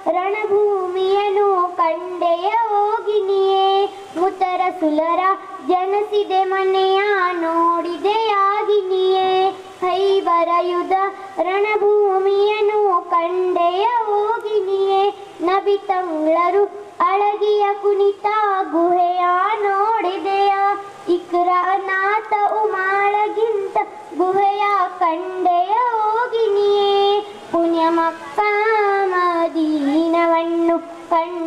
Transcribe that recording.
ರಣಭೂಮಿಯನು ಕಂಡೆಯ ಹೋಗಿನಿಯೇ ಮುತರ ಸುಲರ ಜನಸಿದೆ ಮನೆಯ ನೋಡಿದೆಯಾಗಿನಿಯೇ ಹೈಬರ ಯುಧ ರಣಭೂಮಿಯನು ಕಂಡೆಯ ಹೋಗಿನಿಯೇ ನಬಿ ತಂಗ್ಳರು ಅಳಗಿಯ ಕುಣಿತ ಗುಹೆಯ ನೋಡಿದೆಯ ಇಕ್ರನಾಥ ಉಮಾಳಗಿಂತ ಗುಹೆಯ ಕಂಡೆಯ ಹೋಗಿನಿಯೇ ಪುಣ್ಯ ಮಕ್ಕ ಮದೀನವನ್ನು ಕಂಡ